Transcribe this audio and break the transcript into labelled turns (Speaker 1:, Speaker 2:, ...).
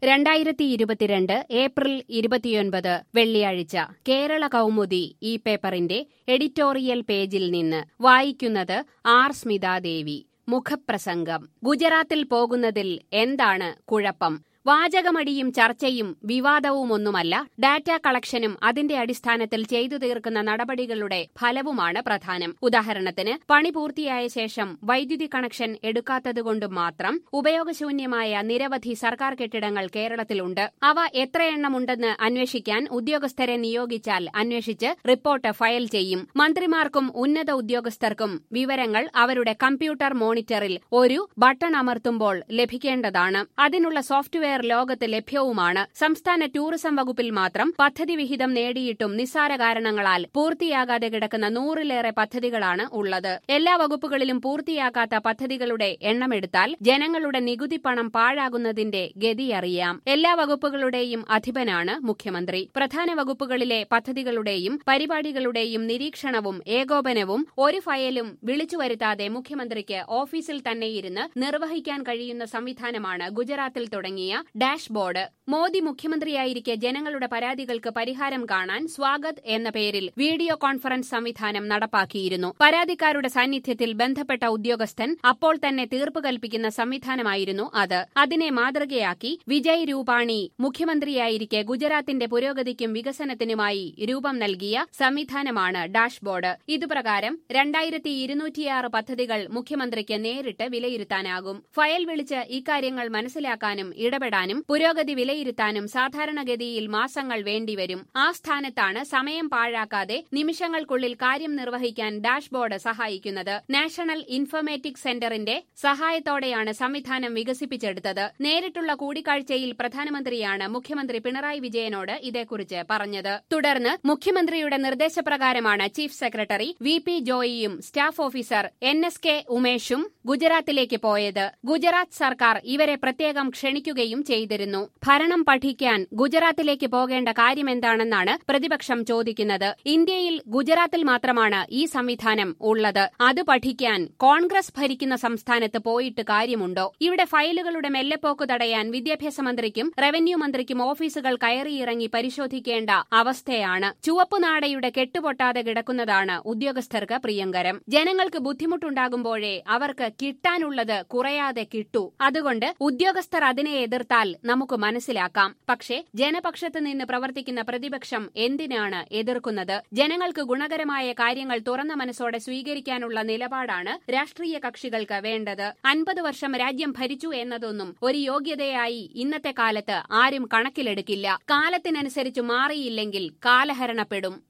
Speaker 1: രണ്ടായിരത്തി ഇരുപത്തിരണ്ട് ഏപ്രിൽ ഇരുപത്തിയൊൻപത് വെള്ളിയാഴ്ച കേരള കൗമുദി ഈ പേപ്പറിന്റെ എഡിറ്റോറിയൽ പേജിൽ നിന്ന് വായിക്കുന്നത് ആർ സ്മിതാദേവി മുഖപ്രസംഗം ഗുജറാത്തിൽ പോകുന്നതിൽ എന്താണ് കുഴപ്പം വാചകമടിയും ചർച്ചയും വിവാദവുമൊന്നുമല്ല ഡാറ്റ കളക്ഷനും അതിന്റെ അടിസ്ഥാനത്തിൽ ചെയ്തു തീർക്കുന്ന നടപടികളുടെ ഫലവുമാണ് പ്രധാനം ഉദാഹരണത്തിന് പണി പൂർത്തിയായ ശേഷം വൈദ്യുതി കണക്ഷൻ എടുക്കാത്തതുകൊണ്ട് മാത്രം ഉപയോഗശൂന്യമായ നിരവധി സർക്കാർ കെട്ടിടങ്ങൾ കേരളത്തിലുണ്ട് അവ എത്രയെണ്ണമുണ്ടെന്ന് അന്വേഷിക്കാൻ ഉദ്യോഗസ്ഥരെ നിയോഗിച്ചാൽ അന്വേഷിച്ച് റിപ്പോർട്ട് ഫയൽ ചെയ്യും മന്ത്രിമാർക്കും ഉന്നത ഉദ്യോഗസ്ഥർക്കും വിവരങ്ങൾ അവരുടെ കമ്പ്യൂട്ടർ മോണിറ്ററിൽ ഒരു ബട്ടൺ അമർത്തുമ്പോൾ ലഭിക്കേണ്ടതാണ് അതിനുള്ള സോഫ്റ്റ്വെയർ ലോകത്ത് ലഭ്യവുമാണ് സംസ്ഥാന ടൂറിസം വകുപ്പിൽ മാത്രം പദ്ധതി വിഹിതം നേടിയിട്ടും നിസ്സാര കാരണങ്ങളാൽ പൂർത്തിയാകാതെ കിടക്കുന്ന നൂറിലേറെ പദ്ധതികളാണ് ഉള്ളത് എല്ലാ വകുപ്പുകളിലും പൂർത്തിയാക്കാത്ത പദ്ധതികളുടെ എണ്ണമെടുത്താൽ ജനങ്ങളുടെ നികുതി പണം പാഴാകുന്നതിന്റെ ഗതിയറിയാം എല്ലാ വകുപ്പുകളുടെയും അധിപനാണ് മുഖ്യമന്ത്രി പ്രധാന വകുപ്പുകളിലെ പദ്ധതികളുടെയും പരിപാടികളുടെയും നിരീക്ഷണവും ഏകോപനവും ഒരു ഫയലും വിളിച്ചു വരുത്താതെ മുഖ്യമന്ത്രിക്ക് ഓഫീസിൽ തന്നെയിരുന്ന് നിർവഹിക്കാൻ കഴിയുന്ന സംവിധാനമാണ് ഗുജറാത്തിൽ തുടങ്ങിയ ഡാഷ്ബോർഡ് മോദി മുഖ്യമന്ത്രിയായിരിക്കെ ജനങ്ങളുടെ പരാതികൾക്ക് പരിഹാരം കാണാൻ സ്വാഗത് എന്ന പേരിൽ വീഡിയോ കോൺഫറൻസ് സംവിധാനം നടപ്പാക്കിയിരുന്നു പരാതിക്കാരുടെ സാന്നിധ്യത്തിൽ ബന്ധപ്പെട്ട ഉദ്യോഗസ്ഥൻ അപ്പോൾ തന്നെ തീർപ്പ് കൽപ്പിക്കുന്ന സംവിധാനമായിരുന്നു അത് അതിനെ മാതൃകയാക്കി വിജയ് രൂപാണി മുഖ്യമന്ത്രിയായിരിക്കെ ഗുജറാത്തിന്റെ പുരോഗതിക്കും വികസനത്തിനുമായി രൂപം നൽകിയ സംവിധാനമാണ് ഡാഷ്ബോർഡ് ഇതുപ്രകാരം രണ്ടായിരത്തി ഇരുന്നൂറ്റിയാറ് പദ്ധതികൾ മുഖ്യമന്ത്രിക്ക് നേരിട്ട് വിലയിരുത്താനാകും ഫയൽ വിളിച്ച് ഇക്കാര്യങ്ങൾ മനസ്സിലാക്കാനും ഇടപെടാനും പുരോഗതി വിലയിരുത്താനും സാധാരണഗതിയിൽ മാസങ്ങൾ വേണ്ടിവരും ആ സ്ഥാനത്താണ് സമയം പാഴാക്കാതെ നിമിഷങ്ങൾക്കുള്ളിൽ കാര്യം നിർവഹിക്കാൻ ഡാഷ്ബോർഡ് സഹായിക്കുന്നത് നാഷണൽ ഇൻഫർമേറ്റിക് സെന്ററിന്റെ സഹായത്തോടെയാണ് സംവിധാനം വികസിപ്പിച്ചെടുത്തത് നേരിട്ടുള്ള കൂടിക്കാഴ്ചയിൽ പ്രധാനമന്ത്രിയാണ് മുഖ്യമന്ത്രി പിണറായി വിജയനോട് ഇതേക്കുറിച്ച് പറഞ്ഞത് തുടർന്ന് മുഖ്യമന്ത്രിയുടെ നിർദ്ദേശപ്രകാരമാണ് ചീഫ് സെക്രട്ടറി വി പി ജോയിയും staff officer N S K ഉമേഷും ഗുജറാത്തിലേക്ക് പോയത് ഗുജറാത്ത് സർക്കാർ ഇവരെ പ്രത്യേകം ക്ഷണിക്കുകയും ചെയ്തിരുന്നു ഭരണം പഠിക്കാൻ ഗുജറാത്തിലേക്ക് പോകേണ്ട കാര്യമെന്താണെന്നാണ് പ്രതിപക്ഷം ചോദിക്കുന്നത് ഇന്ത്യയിൽ ഗുജറാത്തിൽ മാത്രമാണ് ഈ സംവിധാനം ഉള്ളത് അത് പഠിക്കാൻ കോൺഗ്രസ് ഭരിക്കുന്ന സംസ്ഥാനത്ത് പോയിട്ട് കാര്യമുണ്ടോ ഇവിടെ ഫയലുകളുടെ മെല്ലെപ്പോക്ക് തടയാൻ വിദ്യാഭ്യാസ മന്ത്രിക്കും റവന്യൂ മന്ത്രിക്കും ഓഫീസുകൾ കയറിയിറങ്ങി പരിശോധിക്കേണ്ട അവസ്ഥയാണ് ചുവപ്പുനാടയുടെ കെട്ടുപൊട്ടാതെ കിടക്കുന്നതാണ് ഉദ്യോഗസ്ഥർക്ക് പ്രിയങ്കരം ജനങ്ങൾക്ക് ബുദ്ധിമുട്ടുണ്ടാകുമ്പോഴേ അവർക്ക് കിട്ടാനുള്ളത് കുറയാതെ കിട്ടൂ അതുകൊണ്ട് ഉദ്യോഗസ്ഥർ അതിനെ എതിർത്താൽ നമുക്ക് മനസ്സിലാക്കാം പക്ഷേ ജനപക്ഷത്ത് നിന്ന് പ്രവർത്തിക്കുന്ന പ്രതിപക്ഷം എന്തിനാണ് എതിർക്കുന്നത് ജനങ്ങൾക്ക് ഗുണകരമായ കാര്യങ്ങൾ തുറന്ന മനസ്സോടെ സ്വീകരിക്കാനുള്ള നിലപാടാണ് രാഷ്ട്രീയ കക്ഷികൾക്ക് വേണ്ടത് അൻപത് വർഷം രാജ്യം ഭരിച്ചു എന്നതൊന്നും ഒരു യോഗ്യതയായി ഇന്നത്തെ കാലത്ത് ആരും കണക്കിലെടുക്കില്ല കാലത്തിനനുസരിച്ച് മാറിയില്ലെങ്കിൽ കാലഹരണപ്പെടും